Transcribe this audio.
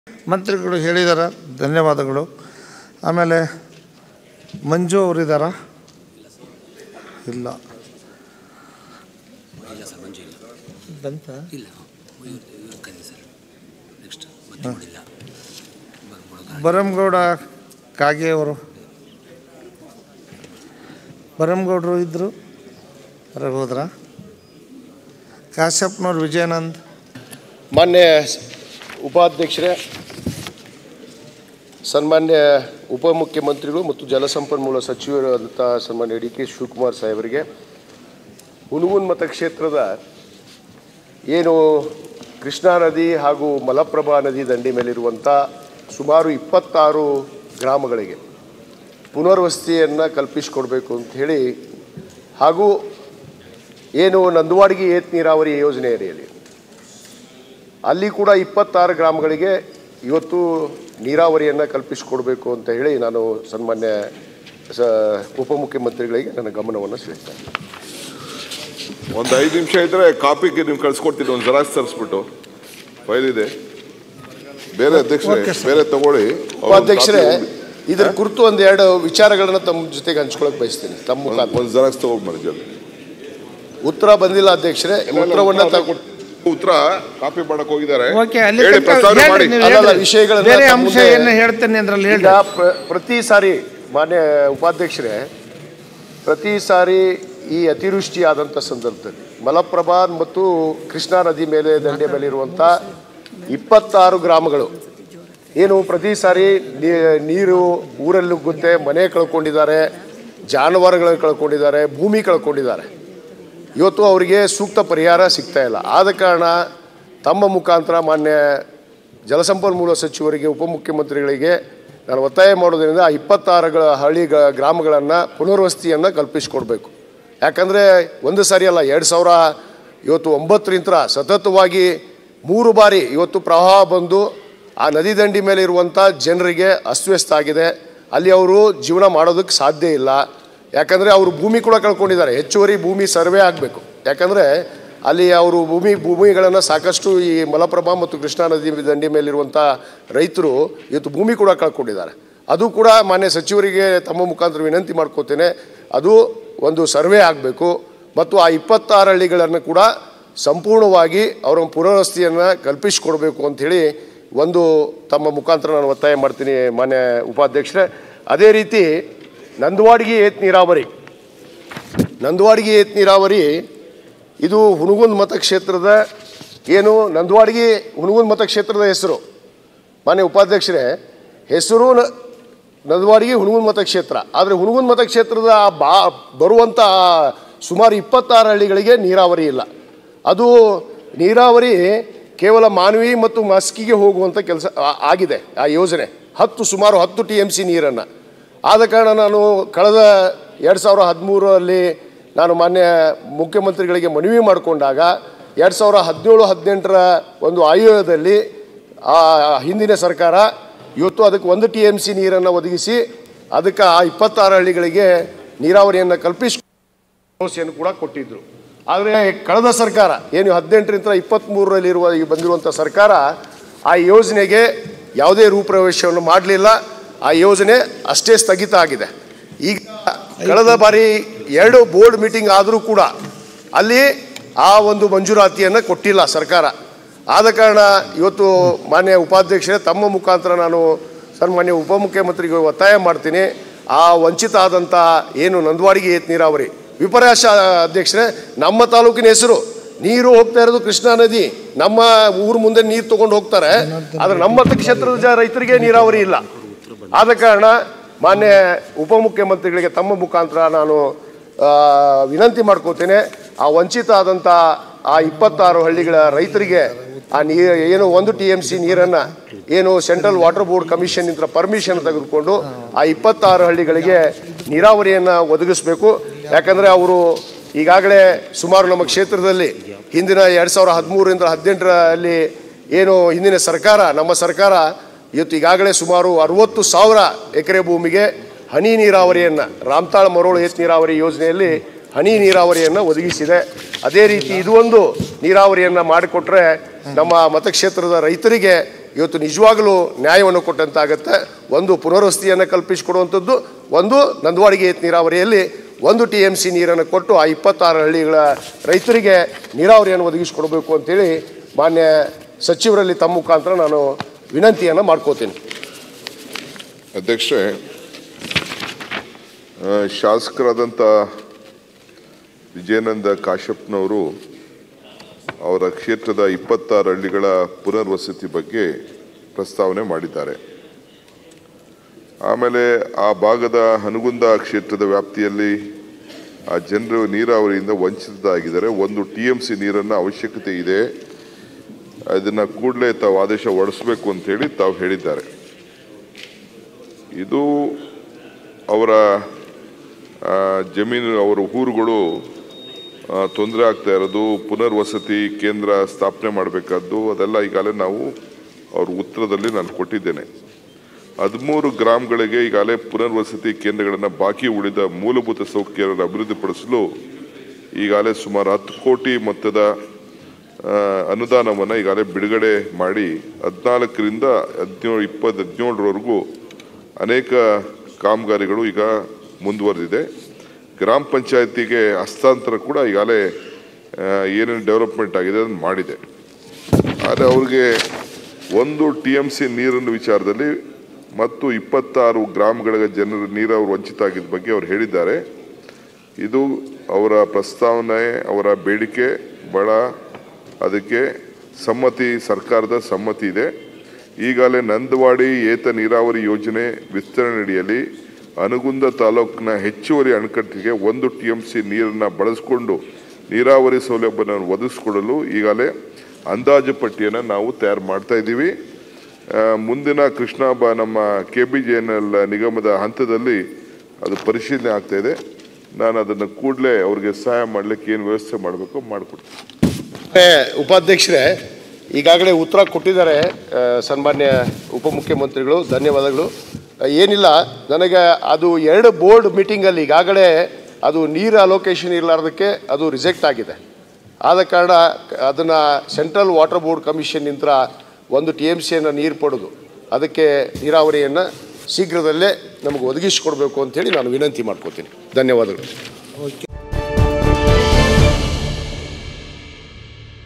ಮಂತ್ರಿಗಳು ಹೇಳಿದಾರ ಧನ್ಯವಾದಗಳು ಆಮೇಲೆ ಮಂಜು ಅವರಿದ್ದಾರಾ ಇಲ್ಲ ಇಲ್ಲ ಸರ್ ಮಂಜು ಇಲ್ಲ ಬಂತ ಇಲ್ಲ ಇವ್ರು ಇವ್ರು ಕರೀರಿ ಸರ್ ನೆಕ್ಸ್ಟ್ ಮತ್ತೆ ನೋಡಿಲ್ಲ ಬರ್ಬೋದು ಬರಂಗೌಡ ಕಾಗೆ ಅವರು ಬರಂಗೌಡರು ಇದ್ದರು ಹೊರಗೆ ಹೋದ್ರಾ ಕಾಶ್ಯಪ್ನವ್ರು ವಿಜಯಾನಂದ್ ಮಾನ್ಯ ಉಪಾಧ್ಯಕ್ಷರೇ ಸನ್ಮಾನ್ಯ ಉಪಮುಖ್ಯಮಂತ್ರಿಗಳು ಮತ್ತು ಜಲಸಂಪನ್ಮೂಲ ಸಚಿವರಾದಂಥ ಸನ್ಮಾನ್ಯ ಡಿ ಕೆ ಶಿವಕುಮಾರ್ ಸಾಹೇಬರಿಗೆ ಹುನಗುನ್ ಮತಕ್ಷೇತ್ರದ ಏನು ಕೃಷ್ಣಾ ನದಿ ಹಾಗೂ ಮಲಪ್ರಭಾ ನದಿ ದಂಡೆ ಮೇಲಿರುವಂಥ ಸುಮಾರು ಇಪ್ಪತ್ತಾರು ಗ್ರಾಮಗಳಿಗೆ ಪುನರ್ವಸತಿಯನ್ನು ಕಲ್ಪಿಸಿಕೊಡ್ಬೇಕು ಅಂತ ಹೇಳಿ ಹಾಗೂ ಏನು ನಂದವಾಡಿಗೆ ಏತ್ ನೀರಾವರಿ ಯೋಜನೆ ಅಡಿಯಲ್ಲಿ ಅಲ್ಲಿ ಕೂಡ ಇಪ್ಪತ್ತಾರು ಗ್ರಾಮಗಳಿಗೆ ಇವತ್ತು ನೀರಾವರಿಯನ್ನು ಕಲ್ಪಿಸಿಕೊಡ್ಬೇಕು ಅಂತ ಹೇಳಿ ನಾನು ಸನ್ಮಾನ್ಯ ಸ ಉಪಮುಖ್ಯಮಂತ್ರಿಗಳಿಗೆ ನನ್ನ ಗಮನವನ್ನು ಸೆಳೆಸ್ತೇನೆ ಒಂದು ಐದು ನಿಮಿಷ ಇದ್ರೆ ಕಾಪಿಗೆ ನೀವು ಕಳ್ಸಿಕೊಡ್ತೀನಿ ಒಂದು ಜೆರಾಕ್ಸ್ ತರಿಸ್ಬಿಟ್ಟು ಫೈಲ್ ಇದೆ ಬೇರೆ ಅಧ್ಯಕ್ಷರೇ Okay, sir. ಬೇರೆ ತಗೊಳ್ಳಿ ಅವ್ರು ಉಪಾಧ್ಯಕ್ಷರೇ copy ಇದರ ಕುರಿತು ಒಂದೆರಡು ವಿಚಾರಗಳನ್ನ ತಮ್ಮ ಜೊತೆಗೆ ಹಂಚ್ಕೊಳಕ್ ಬಯಸ್ತೀನಿ ತಮ್ಮ ಒಂದು- ಮುಖಾಂತರ ಒಂದು ಜೆರಾಕ್ಸ್ ತಗೊಂಡ್ಬನ್ನಿ ಜಲ್ದಿ ಉತ್ತರ ಬಂದಿಲ್ಲ ಅಧ್ಯಕ್ಷರೇ ಉತ್ತರವನ್ನ ತಗೊ ಉತ್ತರ ಕಾಪಿ ಮಾಡಕ್ ಹೋಗಿದ್ದಾರೆ ಓಕೆ ಅಲ್ಲಿ ಹೇಳಿ ತನಕ ಪ್ರಸ್ತಾವನೆ ಹೇಳ್ರಿ ಮಾಡಿ ನೀವು ಅಲ್ಲಲ್ಲ, ಹೇಳ್ರಿ. ವಿಷಯಗಳನ್ನ ಬೇರೆ ತಮ್ಮ ಅಂಶ ಮುಂದೆ- ಏನು ಹೇಳ್ತೇನೆ ಅದ್ರಲ್ಲಿ ಈಗ ಹೇಳಿ ಪ್ರ- ಪ್ರತಿ ಸಾರಿ ಮಾನ್ಯ ಉಪಾಧ್ಯಕ್ಷರೇ ಪ್ರತಿ ಸಾರಿ ಈ ಅತಿವೃಷ್ಟಿ ಆದಂಥ ಸಂದರ್ಭದಲ್ಲಿ ಮಲಪ್ರಭಾ ಮತ್ತು ಕೃಷ್ಣಾ ನದಿ ಮೇಲೆ ದಂಡೆ ಮೇಲೆ ಇರುವಂಥ ಇಪ್ಪತ್ತಾರು ಗ್ರಾಮಗಳು ಏನು ಪ್ರತಿ ಸಾರಿ ನೀ- ನೀರು ಊರಲ್ಲಿ ನುಗ್ಗುತ್ತೆ ಮನೆ ಕಳ್ಕೊಂಡಿದ್ದಾರೆ ಜಾನುವಾರುಗಳನ್ನು ಕಳ್ಕೊಂಡಿದ್ದಾರೆ ಭೂಮಿ ಕಳ್ಕೊಂಡಿದ್ದಾರೆ ಇವತ್ತು ಅವರಿಗೆ ಸೂಕ್ತ ಪರಿಹಾರ ಸಿಗ್ತಾ ಇಲ್ಲ ಆದ ಕಾರಣ ತಮ್ಮ ಮುಖಾಂತರ ಮಾನ್ಯ ಜಲಸಂಪನ್ಮೂಲ ಸಚಿವರಿಗೆ ಉಪಮುಖ್ಯಮಂತ್ರಿಗಳಿಗೆ ನಾನು ಒತ್ತಾಯ ಮಾಡೋದ್ರಿಂದ ಆ ಇಪ್ಪತ್ತಾರು ಹಳ್ಳಿ ಗ್ರಾಮಗಳನ್ನು ಪುನರ್ವಸತಿಯನ್ನು ಕಲ್ಪಿಸಿಕೊಡ್ಬೇಕು ಯಾಕಂದರೆ ಒಂದು ಸಾರಿ ಅಲ್ಲ ಎರಡು ಸಾವಿರ ಇವತ್ತು ಒಂಬತ್ತರಿಂದ ಸತತವಾಗಿ ಮೂರು ಬಾರಿ ಇವತ್ತು ಪ್ರವಾಹ ಬಂದು ಆ ನದಿ ದಂಡಿ ಮೇಲೆ ಇರುವಂಥ ಜನರಿಗೆ ಅಸ್ತವ್ಯಸ್ತ ಆಗಿದೆ ಅಲ್ಲಿ ಅವರು ಜೀವನ ಮಾಡೋದಕ್ಕೆ ಸಾಧ್ಯ ಇಲ್ಲ ಯಾಕಂದರೆ ಅವರು ಭೂಮಿ ಕೂಡ ಕಳ್ಕೊಂಡಿದ್ದಾರೆ ಹೆಚ್ಚುವರಿ ಭೂಮಿ ಸರ್ವೆ ಆಗಬೇಕು ಯಾಕಂದರೆ ಅಲ್ಲಿ ಅವರು ಭೂಮಿ ಭೂಮಿಗಳನ್ನು ಸಾಕಷ್ಟು ಈ ಮಲಪ್ರಭಾ ಮತ್ತು ಕೃಷ್ಣಾ ನದಿ ದಂಡೆ ಮೇಲಿರುವಂಥ ರೈತರು ಇವತ್ತು ಭೂಮಿ ಕೂಡ ಕಳ್ಕೊಂಡಿದ್ದಾರೆ ಅದು ಕೂಡ ಮಾನ್ಯ ಸಚಿವರಿಗೆ ತಮ್ಮ ಮುಖಾಂತರ ವಿನಂತಿ ಮಾಡ್ಕೋತೇನೆ ಅದು ಒಂದು ಸರ್ವೆ ಆಗಬೇಕು ಮತ್ತು ಆ ಇಪ್ಪತ್ತಾರು ಹಳ್ಳಿಗಳನ್ನು ಕೂಡ ಸಂಪೂರ್ಣವಾಗಿ ಅವರ ಪುನರ್ವಸತಿಯನ್ನು ಕಲ್ಪಿಸಿಕೊಡ್ಬೇಕು ಅಂಥೇಳಿ ಒಂದು ತಮ್ಮ ಮುಖಾಂತರ ನಾನು ಒತ್ತಾಯ ಮಾಡ್ತೀನಿ ಮಾನ್ಯ ಉಪಾಧ್ಯಕ್ಷರೇ ಅದೇ ರೀತಿ ನಂದವಾಡಿಗೆ ಏತ್ ನೀರಾವರಿ ನಂದವಾಡಿಗೆ ಏತ್ ನೀರಾವರಿ ಇದು ಹುನಗುಂದ್ ಮತಕ್ಷೇತ್ರದ ಏನು ನಂದವಾಡಿಗೆ ಹುನಗುಂದ್ ಮತಕ್ಷೇತ್ರದ ಹೆಸರು ಮಾನ್ಯ ಉಪಾಧ್ಯಕ್ಷರೇ ಹೆಸರು ನ- ನಂದವಾಡಿಗೆ ಹುನಗುಂದ್ ಮತಕ್ಷೇತ್ರ ಆದರೆ ಹುನಗುಂದ್ ಮತಕ್ಷೇತ್ರದ ಆ ಬಾ ಬರುವಂಥ ಆ ಸುಮಾರು ಇಪ್ಪತ್ತಾರು ಹಳ್ಳಿಗಳಿಗೆ ನೀರಾವರಿ ಇಲ್ಲ ಅದು ನೀರಾವರಿ ಕೇವಲ ಮಾನವಿ ಮತ್ತು ಮಸ್ಕಿಗೆ ಹೋಗುವಂಥ ಕೆಲಸ ಆ- ಆಗಿದೆ ಆ ಯೋಜನೆ ಹತ್ತು ಸುಮಾರು ಹತ್ತು ಟಿ ಎಮ್ ಸಿ ನೀರನ್ನು ಆದ ಕಾರಣ ನಾನು ಕಳೆದ ಎರಡು ಸಾವಿರ ಹದಿಮೂರರಲ್ಲಿ ನಾನು ಮಾನ್ಯ ಮುಖ್ಯಮಂತ್ರಿಗಳಿಗೆ ಮನವಿ ಮಾಡಿಕೊಂಡಾಗ ಎರಡು ಸಾವಿರ ಹದಿನೇಳು ಹದಿನೆಂಟರ ಒಂದು ಆಯೋಗದಲ್ಲಿ ಆ ಹಿಂದಿನ ಸರ್ಕಾರ ಇವತ್ತು ಅದಕ್ಕೆ ಒಂದು ಟಿ ಎಮ್ ಸಿ ನೀರನ್ನು ಒದಗಿಸಿ ಅದಕ್ಕೆ ಆ ಇಪ್ಪತ್ತಾರು ಹಳ್ಳಿಗಳಿಗೆ ನೀರಾವರಿಯನ್ನು ಕಲ್ಪಿಸಿ ಭರವಸೆಯನ್ನು ಕೂಡ ಕೊಟ್ಟಿದ್ದರು ಆದರೆ ಕಳೆದ ಸರ್ಕಾರ ಏನು ಹದಿನೆಂಟರಿಂದ ಇಪ್ಪತ್ತ್ಮೂರರಲ್ಲಿರುವ ಈ ಬಂದಿರುವಂಥ ಸರ್ಕಾರ ಆ ಯೋಜನೆಗೆ ಯಾವುದೇ ರೂಪುರೇಷೆಯನ್ನು ಮಾಡಲಿಲ್ಲ ಆ ಯೋಜನೆ ಅಷ್ಟೇ ಸ್ಥಗಿತ ಆಗಿದೆ ಈಗ ಕಳೆದ ಬಾರಿ ಎರಡು ಬೋರ್ಡ್ ಮೀಟಿಂಗ್ ಆದರೂ ಕೂಡ ಅಲ್ಲಿ ಆ ಒಂದು ಮಂಜೂರಾತಿಯನ್ನು ಕೊಟ್ಟಿಲ್ಲ ಸರ್ಕಾರ ಆದ ಕಾರಣ ಇವತ್ತು ಮಾನ್ಯ ಉಪಾಧ್ಯಕ್ಷರೇ ತಮ್ಮ ಮುಖಾಂತರ ನಾನು ಸನ್ಮಾನ್ಯ ಉಪಮುಖ್ಯಮಂತ್ರಿಗೆ ಒತ್ತಾಯ ಮಾಡ್ತೀನಿ ಆ ವಂಚಿತ ಆದಂಥ ಏನು ನಂದವಾಡಿಗೆ ಏತ್ ನೀರಾವರಿ ವಿಪರ್ಯಾಸ ಅಧ್ಯಕ್ಷರೇ ನಮ್ಮ ತಾಲೂಕಿನ ಹೆಸರು ನೀರು ಹೋಗ್ತಾ ಇರೋದು ಕೃಷ್ಣಾ ನದಿ ನಮ್ಮ ಊರು ಮುಂದೆ ನೀರು ತಗೊಂಡು ಹೋಗ್ತಾರೆ ಆದರೆ ನಮ್ಮ ಕ್ಷೇತ್ರದ ಜ ರೈತರಿಗೆ ನೀರಾವರಿ ಇಲ್ಲ ಆದ ಕಾರಣ ಮಾನ್ಯ ಉಪಮುಖ್ಯಮಂತ್ರಿಗಳಿಗೆ ತಮ್ಮ ಮುಖಾಂತರ ನಾನು ಆ, ವಿನಂತಿ ಮಾಡ್ಕೋತೇನೆ ಆ ವಂಚಿತ ಆದಂಥ ಆ ಇಪ್ಪತ್ತಾರು ಹಳ್ಳಿಗಳ ರೈತರಿಗೆ ಆ ನೀ ಏನು ಒಂದು ಟಿ ಎಮ್ ಸಿ ನೀರನ್ನು ಏನು ಸೆಂಟ್ರಲ್ ವಾಟರ್ ಬೋರ್ಡ್ ಕಮಿಷನ್ ಇಂದ ಪರ್ಮಿಷನ್ ತೆಗೆದುಕೊಂಡು ಆ ಇಪ್ಪತ್ತಾರು ಹಳ್ಳಿಗಳಿಗೆ ನೀರಾವರಿಯನ್ನು ಒದಗಿಸಬೇಕು ಯಾಕಂದರೆ ಅವರು ಈಗಾಗಲೇ ಸುಮಾರು ನಮ್ಮ ಕ್ಷೇತ್ರದಲ್ಲಿ ಹಿಂದಿನ ಎರಡು ಸಾವಿರ ಹದಿಮೂರರಿಂದ ಹದಿನೆಂಟರಲ್ಲಿ ಏನು ಹಿಂದಿನ ಸರ್ಕಾರ ನಮ್ಮ ಸರ್ಕಾರ ಇವತ್ತು ಈಗಾಗಲೇ ಸುಮಾರು ಅರವತ್ತು ಸಾವಿರ ಎಕರೆ ಭೂಮಿಗೆ ಹನಿ ನೀರಾವರಿಯನ್ನು ರಾಮ್ತಾಳ್ ಮರೋಳು ಏತ್ ನೀರಾವರಿ ಯೋಜನೆಯಲ್ಲಿ ಹನಿ ನೀರಾವರಿಯನ್ನು ಒದಗಿಸಿದೆ ಅದೇ ರೀತಿ ಇದು ಒಂದು ನೀರಾವರಿಯನ್ನು ಮಾಡಿಕೊಟ್ರೆ ನಮ್ಮ ಮತಕ್ಷೇತ್ರದ ರೈತರಿಗೆ ಇವತ್ತು ನಿಜವಾಗಲೂ ನ್ಯಾಯವನ್ನು ಕೊಟ್ಟಂತಾಗತ್ತೆ ಒಂದು ಪುನರ್ವಸತಿಯನ್ನು ಕಲ್ಪಿಸಿಕೊಡುವಂಥದ್ದು ಒಂದು ನಂದವಾಡಿಗೆ ಏತ ನೀರಾವರಿಯಲ್ಲಿ ಒಂದು ಟಿ ಎಮ್ ಸಿ ನೀರನ್ನು ಕೊಟ್ಟು ಆ ಇಪ್ಪತ್ತಾರು ಹಳ್ಳಿಗಳ ರೈತರಿಗೆ ನೀರಾವರಿಯನ್ನು ಒದಗಿಸಿಕೊಡಬೇಕು ಅಂತೇಳಿ ಮಾನ್ಯ ಸಚಿವರಲ್ಲಿ ತಮ್ಮ ಮುಖಾಂತರ ನಾನು ವಿನಂತಿಯನ್ನು ಮಾಡ್ಕೋತೀನಿ ಅಧ್ಯಕ್ಷರೇ ಆ, ಶಾಸಕರಾದಂಥ ವಿಜಯಾನಂದ ಕಾಶ್ಯಪ್ನವರು ಅವರ ಕ್ಷೇತ್ರದ ಇಪ್ಪತ್ತಾರು ಹಳ್ಳಿಗಳ ಪುನರ್ವಸತಿ ಬಗ್ಗೆ ಪ್ರಸ್ತಾವನೆ ಮಾಡಿದ್ದಾರೆ ಆಮೇಲೆ ಆ ಭಾಗದ ಹನಗುಂದ ಕ್ಷೇತ್ರದ ವ್ಯಾಪ್ತಿಯಲ್ಲಿ ಆ ಜನರು ನೀರಾವರಿಯಿಂದ ವಂಚಿತರಾಗಿದ್ದಾರೆ ಒಂದು ಟಿ ಎಂ ಸಿ ನೀರನ್ನು ಅವಶ್ಯಕತೆ ಇದೆ ಅದನ್ನು ಕೂಡಲೇ ತಾವು ಆದೇಶ ಹೊರಡಿಸ್ಬೇಕು ಅಂತೇಳಿ ತಾವು ಹೇಳಿದ್ದಾರೆ ಇದು ಅವರ ಆ, ಜಮೀನು ಅವರ ಊರುಗಳು ತೊಂದರೆ ಆಗ್ತಾ ಇರೋದು ಪುನರ್ವಸತಿ ಕೇಂದ್ರ ಸ್ಥಾಪನೆ ಮಾಡಬೇಕಾದ್ದು ಅದೆಲ್ಲ ಈಗಾಗಲೇ ನಾವು ಅವ್ರ ಉತ್ತರದಲ್ಲಿ ನಾನು ಕೊಟ್ಟಿದ್ದೇನೆ ಹದಿಮೂರು ಗ್ರಾಮಗಳಿಗೆ ಈಗಾಗಲೇ ಪುನರ್ವಸತಿ ಕೇಂದ್ರಗಳನ್ನು ಬಾಕಿ ಉಳಿದ ಮೂಲಭೂತ ಸೌಕರ್ಯಗಳನ್ನು ಅಭಿವೃದ್ಧಿಪಡಿಸಲು ಈಗಾಗಲೇ ಸುಮಾರು ಹತ್ತು ಕೋಟಿ ಮೊತ್ತದ ಆ, ಅನುದಾನವನ್ನು ಈಗಾಗಲೇ ಬಿಡುಗಡೆ ಮಾಡಿ ಹದಿನಾಲ್ಕರಿಂದ ಹದಿನೇಳು ಇಪ್ಪತ್ತು ಹದಿನೇಳರವರೆಗೂ ಅನೇಕ ಕಾಮಗಾರಿಗಳು ಈಗ ಮುಂದುವರೆದಿದೆ ಗ್ರಾಮ ಪಂಚಾಯತಿಗೆ ಹಸ್ತಾಂತರ ಕೂಡ ಈಗಾಗಲೇ ಆ, ಏನೇನು ಡೆವಲಪ್ಮೆಂಟ್ ಆಗಿದೆ ಅದನ್ನು ಮಾಡಿದೆ ಆದರೆ ಅವ್ರಿಗೆ ಒಂದು ಟಿ ಎಮ್ ಸಿ ನೀರಿನ ವಿಚಾರದಲ್ಲಿ ಮತ್ತು ಇಪ್ಪತ್ತಾರು ಗ್ರಾಮಗಳ ಜನರ ನೀರಾವರಿ ವಂಚಿತ ಆಗಿದ್ದ ಬಗ್ಗೆ ಅವ್ರು ಹೇಳಿದ್ದಾರೆ ಇದು ಅವರ ಪ್ರಸ್ತಾವನೆ ಅವರ ಬೇಡಿಕೆ ಬಹಳ ಅದಕ್ಕೆ ಸಮ್ಮತಿ ಸರ್ಕಾರದ ಸಮ್ಮತಿ ಇದೆ ಈಗಾಗಲೇ ನಂದವಾಡಿ ಏತ ನೀರಾವರಿ ಯೋಜನೆ ವಿಸ್ತರಣೆಯಡಿಯಲ್ಲಿ ಅನಗುಂದ ತಾಲೂಕಿನ ಹೆಚ್ಚುವರಿ ಅಣೆಕಟ್ಟಿಗೆ ಒಂದು ಟಿ ಎಂ ಸಿ ನೀರನ್ನು ಬಳಸಿಕೊಂಡು ನೀರಾವರಿ ಸೌಲಭ್ಯವನ್ನು ಒದಗಿಸಿಕೊಡಲು ಈಗಾಗಲೇ ಅಂದಾಜು ಪಟ್ಟಿಯನ್ನು ನಾವು ತಯಾರು ಮಾಡ್ತಾ ಇದ್ದೀವಿ ಆ, ಮುಂದಿನ ಕೃಷ್ಣ ಬ ನಮ್ಮ K B J N L ನಿಗಮದ ಹಂತದಲ್ಲಿ ಅದು ಪರಿಶೀಲನೆ ಆಗ್ತಾ ಇದೆ ನಾನು ಅದನ್ನು ಕೂಡಲೇ ಅವ್ರಿಗೆ ಸಹಾಯ ಮಾಡಲಿಕ್ಕೆ ಏನು ವ್ಯವಸ್ಥೆ ಮಾಡಬೇಕು ಮಾಡಿಕೊಡ್ತೀನಿ ಏ, ಉಪಾಧ್ಯಕ್ಷರೇ ಈಗಾಗಲೇ ಉತ್ತರ ಕೊಟ್ಟಿದ್ದಾರೆ ಆ, ಸನ್ಮಾನ್ಯ ಉಪಮುಖ್ಯಮಂತ್ರಿಗಳು ಧನ್ಯವಾದಗಳು ಆ, ಏನಿಲ್ಲ ನನಗೆ ಅದು ಎರಡು ಬೋರ್ಡ್ ಮೀಟಿಂಗಲ್ಲಿ ಈಗಾಗಲೇ ಅದು ನೀರು ಅಲೋಕೇಶನ್ ಇರಲಾರ್ದಕ್ಕೆ ಅದು ರಿಜೆಕ್ಟ್ ಆಗಿದೆ ಆದ ಕಾರಣ ಅದನ್ನು ಸೆಂಟ್ರಲ್ ವಾಟರ್ ಬೋರ್ಡ್ ಕಮಿಷನ್ನಿಂದ ಒಂದು ಟಿ ಎಮ್ ಸಿಯನ್ನು ನೀರು ಪಡೆದು ಅದಕ್ಕೆ ನೀರಾವರಿಯನ್ನು ಶೀಘ್ರದಲ್ಲೇ ನಮಗೆ ಒದಗಿಸಿಕೊಡ್ಬೇಕು ಅಂತೇಳಿ ನಾನು ವಿನಂತಿ ಮಾಡ್ಕೋತೀನಿ ಧನ್ಯವಾದಗಳು